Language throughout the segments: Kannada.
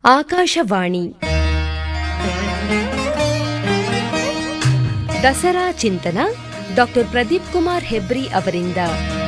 ಆಕಾಶವಾಣಿ ದಸರಾ ಚಿಂತನ ಡಾಕ್ಟರ್ ಪ್ರದೀಪ್ ಕುಮಾರ್ ಹೆಬ್ರಿ ಅವರಿಂದ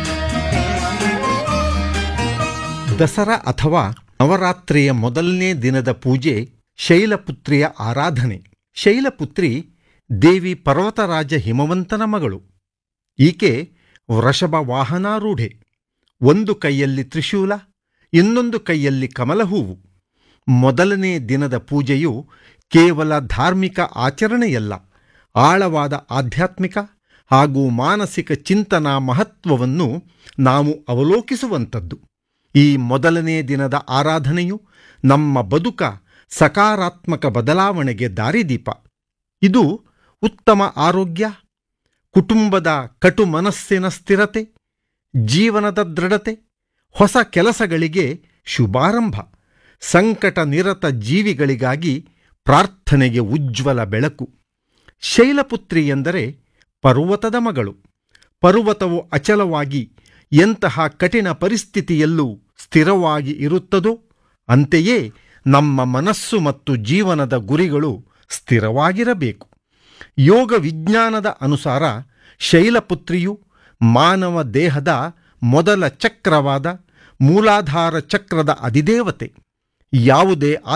ದಸರಾ ಅಥವಾ ನವರಾತ್ರಿಯ ಮೊದಲನೇ ದಿನದ ಪೂಜೆ ಶೈಲಪುತ್ರಿಯ ಆರಾಧನೆ ಶೈಲಪುತ್ರಿ ದೇವಿ ಪರ್ವತರಾಜ ಹಿಮವಂತನ ಮಗಳು ಈಕೆ ವೃಷಭ ವಾಹನಾರೂಢೆ ಒಂದು ಕೈಯಲ್ಲಿ ತ್ರಿಶೂಲ ಇನ್ನೊಂದು ಕೈಯಲ್ಲಿ ಕಮಲಹೂವು ಮೊದಲನೇ ದಿನದ ಪೂಜೆಯು ಕೇವಲ ಧಾರ್ಮಿಕ ಆಚರಣೆಯಲ್ಲ ಆಳವಾದ ಆಧ್ಯಾತ್ಮಿಕ ಹಾಗೂ ಮಾನಸಿಕ ಚಿಂತನಾ ಮಹತ್ವವನ್ನು ನಾವು ಅವಲೋಕಿಸುವಂಥದ್ದು ಈ ಮೊದಲನೇ ದಿನದ ಆರಾಧನೆಯು ನಮ್ಮ ಬದುಕ ಸಕಾರಾತ್ಮಕ ಬದಲಾವಣೆಗೆ ದಾರಿದೀಪ ಇದು ಉತ್ತಮ ಆರೋಗ್ಯ ಕುಟುಂಬದ ಕಟು ಮನಸ್ಸಿನ ಸ್ಥಿರತೆ ಜೀವನದ ದೃಢತೆ ಹೊಸ ಕೆಲಸಗಳಿಗೆ ಶುಭಾರಂಭ ಸಂಕಟ ನಿರತ ಜೀವಿಗಳಿಗಾಗಿ ಪ್ರಾರ್ಥನೆಗೆ ಉಜ್ವಲ ಬೆಳಕು ಶೈಲಪುತ್ರಿ ಎಂದರೆ ಪರ್ವತದ ಮಗಳು ಪರ್ವತವು ಅಚಲವಾಗಿ ಎಂತಹ ಕಠಿಣ ಪರಿಸ್ಥಿತಿಯಲ್ಲೂ ಸ್ಥಿರವಾಗಿ ಇರುತ್ತದೋ ಅಂತೆಯೇ ನಮ್ಮ ಮನಸ್ಸು ಮತ್ತು ಜೀವನದ ಗುರಿಗಳು ಸ್ಥಿರವಾಗಿರಬೇಕು ಯೋಗ ವಿಜ್ಞಾನದ ಅನುಸಾರ ಶೈಲಪುತ್ರಿಯು ಮಾನವ ದೇಹದ ಮೊದಲ ಚಕ್ರವಾದ ಮೂಲಾಧಾರ ಚಕ್ರದ ಅಧಿದೇವತೆ ಯಾವುದೇ